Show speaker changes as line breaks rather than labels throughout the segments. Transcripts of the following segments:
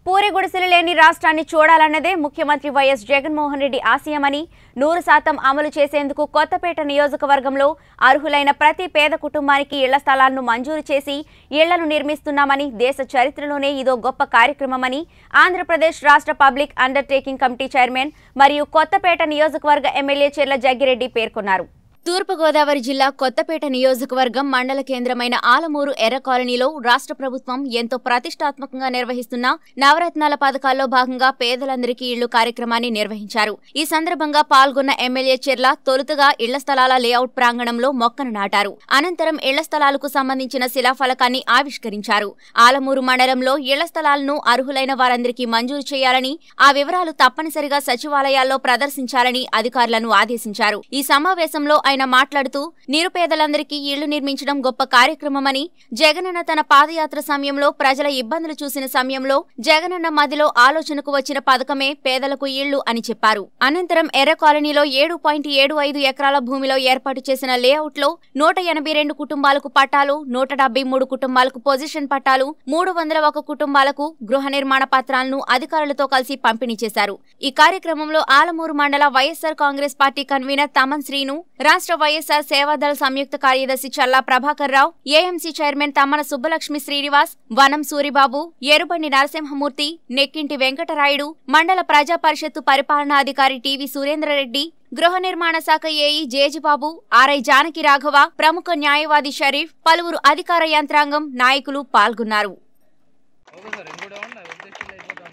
పూరి గుడిసెలు లేని రాష్ట్రాన్ని చూడాలన్నదే ముఖ్యమంత్రి వైఎస్ జగన్మోహన్ రెడ్డి ఆశయమని నూరు శాతం అమలు చేసేందుకు కొత్తపేట నియోజకవర్గంలో అర్హులైన ప్రతి పేద కుటుంబానికి ఇళ్ల స్థలాలను మంజూరు చేసి ఇళ్లను నిర్మిస్తున్నామని దేశ చరిత్రలోనే ఇదో గొప్ప కార్యక్రమమని ఆంధ్రప్రదేశ్ రాష్ట్ర పబ్లిక్ అండర్టేకింగ్ కమిటీ చైర్మన్ మరియు కొత్తపేట నియోజకవర్గ ఎమ్మెల్యే చెర్ల జగ్గిరెడ్డి పేర్కొన్నారు తూర్పుగోదావరి జిల్లా కొత్తపేట నియోజకవర్గం మండల కేంద్రమైన ఆలమూరు ఎర్ర కాలనీలో రాష్ట్ర ప్రభుత్వం ఎంతో ప్రతిష్టాత్మకంగా నిర్వహిస్తున్న నవరత్నాల పథకాల్లో భాగంగా పేదలందరికీ ఇళ్లు కార్యక్రమాన్ని నిర్వహించారు ఈ సందర్భంగా పాల్గొన్న ఎమ్మెల్యే చెర్ల తొలుతగా ఇళ్ల స్థలాల లేఅవుట్ ప్రాంగణంలో మొక్కను నాటారు అనంతరం ఇళ్ల స్థలాలకు సంబంధించిన శిలాఫలకాన్ని ఆవిష్కరించారు ఆలమూరు మండలంలో ఇళ్ల స్థలాలను అర్హులైన వారందరికీ మంజూరు చేయాలని ఆ వివరాలు తప్పనిసరిగా సచివాలయాల్లో ప్రదర్శించాలని అధికారులను ఆదేశించారు ఈ సమావేశంలో ఆయన మాట్లాడుతూ నిరుపేదలందరికీ ఇళ్లు నిర్మించడం గొప్ప కార్యక్రమమని జగనన్న తన పాదయాత్ర సమయంలో ప్రజల ఇబ్బందులు చూసిన సమయంలో జగనన్న మదిలో ఆలోచనకు వచ్చిన పథకమే పేదలకు ఇళ్లు అని చెప్పారు అనంతరం ఎర్ర కాలనీలో ఏడు పాయింట్ ఏడు ఐదు ఎకరాల భూమిలో ఏర్పాటు చేసిన లేఅవుట్ లో నూట ఎనభై రెండు కుటుంబాలకు పట్టాలు నూట డెబ్బై మూడు కుటుంబాలకు పొజిషన్ పట్టాలు మూడు వందల ఒక కుటుంబాలకు గృహ నిర్మాణ పత్రాలను అధికారులతో కలిసి పంపిణీ చేశారు ఈ కార్యక్రమంలో ఆలమూరు మండల YSR Congress party convener Taman Srinu రాష్ట్ర వైఎస్సార్ సేవాదళ సంయుక్త కార్యదర్శి చల్లా ప్రభాకర్ రావు ఏఎంసీ చైర్మన్ తమ్మన సుబ్బలక్ష్మి శ్రీనివాస్ వనం సూరిబాబు ఎరుబండి నరసింహమూర్తి నెక్కింటి వెంకటరాయుడు మండల ప్రజా పరిషత్తు పరిపాలనాధికారి టీవీ సురేంద్రరెడ్డి గృహ నిర్మాణ శాఖ ఏఈ జేజిబాబు ఆర్ఐ జానకి రాఘవ ప్రముఖ న్యాయవాది షరీఫ్ పలువురు అధికార యంత్రాంగం నాయకులు పాల్గొన్నారు
ఓకే సార్ ఇంకోటి ఏమన్నా ఉద్దేశంలో అయిపోతాం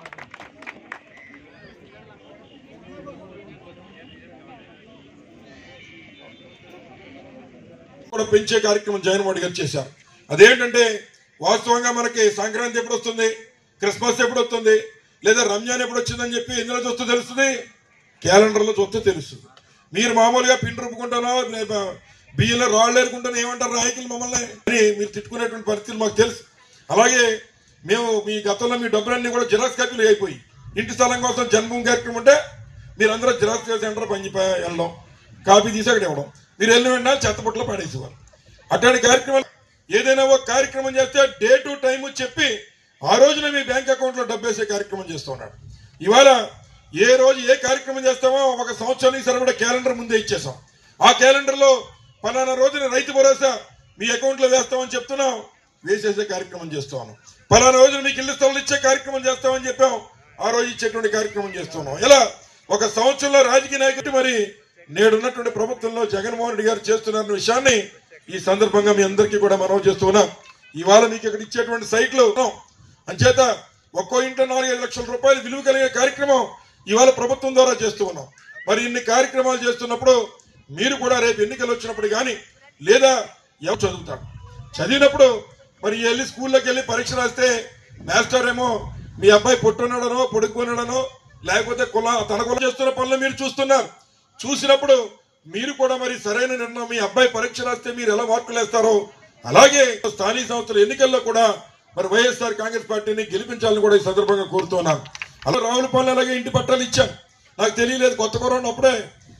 కూడా పెంచే కార్యక్రమం జగన్మోహన్ రెడ్డి గారు చేశారు అదేంటంటే వాస్తవంగా మనకి సంక్రాంతి ఎప్పుడు వస్తుంది క్రిస్మస్ ఎప్పుడు వస్తుంది లేదా రంజాన్ ఎప్పుడు వచ్చిందని చెప్పి ఎందులో చూస్తే తెలుస్తుంది క్యాలెండర్లో చూస్తే తెలుస్తుంది మీరు మామూలుగా పిండి రుబ్బుకుంటానో లేదా బియ్యంలో రాళ్ళు ఏరుకుంటానో ఏమంటారు నాయకులు మమ్మల్ని అని మీరు తిట్టుకునేటువంటి పరిస్థితులు మాకు తెలుసు అలాగే మేము మీ గతంలో మీ డబ్బులన్నీ కూడా జిరాక్స్ కాపీలు అయిపోయి ఇంటి స్థలం కోసం జన్మభూమి కార్యక్రమం ఉంటే మీరందరూ జిరాక్స్ సెంటర్ పని వెళ్ళడం కాపీ తీసి అక్కడ ఇవ్వడం మీరు వెళ్ళి వెంటనే చెత్తపుట్లో పడేసేవారు అట్లాంటి కార్యక్రమాలు ఏదైనా ఒక కార్యక్రమం చేస్తే డే టు టైం చెప్పి ఆ రోజున మీ బ్యాంక్ అకౌంట్లో డబ్బు వేసే కార్యక్రమం చేస్తూ ఉన్నాడు ఇవాళ ఏ రోజు ఏ కార్యక్రమం చేస్తామో ఒక సంవత్సరానికి సరిపడా క్యాలెండర్ ముందే ఇచ్చేసాం ఆ క్యాలెండర్లో పలానా రోజున రైతు భరోసా మీ అకౌంట్లో వేస్తామని చెప్తున్నాం వేసేసే కార్యక్రమం చేస్తాను పలానా రోజున మీకు ఇల్లు స్థలాలు ఇచ్చే కార్యక్రమం చేస్తామని చెప్పాం ఆ రోజు ఇచ్చేటువంటి కార్యక్రమం చేస్తున్నాం ఇలా ఒక సంవత్సరంలో రాజకీయ నాయకుడు మరి నేడున్నటువంటి ప్రభుత్వంలో జగన్మోహన్ రెడ్డి గారు చేస్తున్నారన్న విషయాన్ని ఈ సందర్భంగా మీ అందరికీ కూడా మనవి చేస్తున్నాం ఇవాళ మీకు ఇక్కడ ఇచ్చేటువంటి సైట్లు అంచేత ఒక్కో ఇంట్లో నాలుగైదు లక్షల రూపాయలు విలువ కలిగే కార్యక్రమం ఇవాళ ప్రభుత్వం ద్వారా చేస్తూ ఉన్నాం మరి ఇన్ని కార్యక్రమాలు చేస్తున్నప్పుడు మీరు కూడా రేపు ఎన్నికలు వచ్చినప్పుడు కానీ లేదా ఎవరు చదువుతాడు చదివినప్పుడు మరి వెళ్ళి స్కూల్లోకి వెళ్ళి పరీక్ష రాస్తే మాస్టర్ ఏమో మీ అబ్బాయి పొట్టున్నాడనో పొడుక్కున్నాడనో లేకపోతే కుల తన కుల చేస్తున్న పనులు మీరు చూస్తున్నారు చూసినప్పుడు మీరు కూడా మరి సరైన నిర్ణయం మీ అబ్బాయి పరీక్ష రాస్తే మీరు ఎలా మార్కులు వేస్తారో అలాగే స్థానిక సంస్థల ఎన్నికల్లో కూడా మరి వైఎస్ఆర్ కాంగ్రెస్ పార్టీని గెలిపించాలని కూడా ఈ సందర్భంగా కోరుతున్నాను అలా రావులపల్లి అలాగే ఇంటి పట్టాలు ఇచ్చాను నాకు తెలియలేదు కొత్త కరోనా అప్పుడే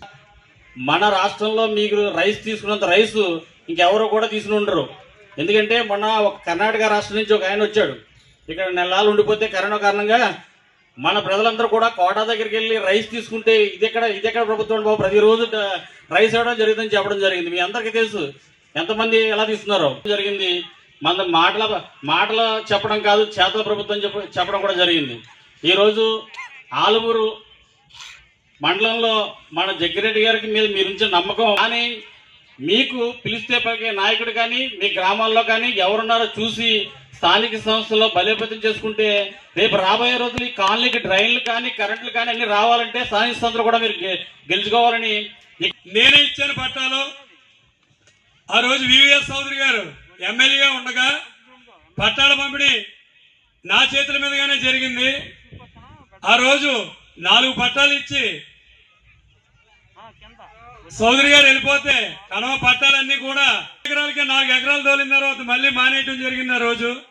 మన రాష్ట్రంలో మీకు రైస్ తీసుకున్నంత రైస్ ఇంకెవరు కూడా తీసుకుని ఉండరు ఎందుకంటే మొన్న ఒక కర్ణాటక రాష్ట్రం నుంచి ఒక ఆయన వచ్చాడు ఇక్కడ నెలలు ఉండిపోతే కరోనా కారణంగా మన ప్రజలందరూ కూడా కోటా దగ్గరికి వెళ్ళి రైస్ తీసుకుంటే ఇదెక్కడ ఇదెక్కడ ప్రభుత్వం బాబు ప్రతిరోజు డ- రైస్ ఇవ్వడం జరుగుతుందని చెప్పడం జరిగింది మీ అందరికీ తెలుసు ఎంతమంది ఎలా తీసుకున్నారో జరిగింది మన మాటల మాటల చెప్పడం కాదు చేతల ప్రభుత్వం చెప్ప చెప్పడం కూడా జరిగింది ఈరోజు ఆలుమూరు మండలంలో మన జగ్గిరెడ్డి గారికి మీద మీరుంచే నమ్మకం కానీ మీకు పిలిస్తే పలికే నాయకుడు కానీ మీ గ్రామాల్లో కానీ ఎవరున్నారో చూసి స్థానిక సంస్థల్లో బలోపేతం చేసుకుంటే రేపు రాబోయే రోజులు ఈ కాలనీకి డ్రైన్లు కానీ కరెంట్లు కానీ అన్ని రావాలంటే స్థానిక సంస్థలు కూడా మీరు గె- గెలుచుకోవాలని
నేనే ఇచ్చాను పట్టాలు ఆ రోజు వివిఎస్ చౌదరి గారు ఎమ్మెల్యేగా ఉండగా పట్టాల పంపిణీ నా చేతుల మీదుగానే జరిగింది ఆ రోజు నాలుగు పట్టాలు ఇచ్చి చౌదరి గారు వెళ్ళిపోతే కనవ పట్టాలన్నీ కూడా ఎకరాలకి నాలుగు ఎకరాలు తోలిన తర్వాత మళ్ళీ మానేయటం జరిగింది ఆ రోజు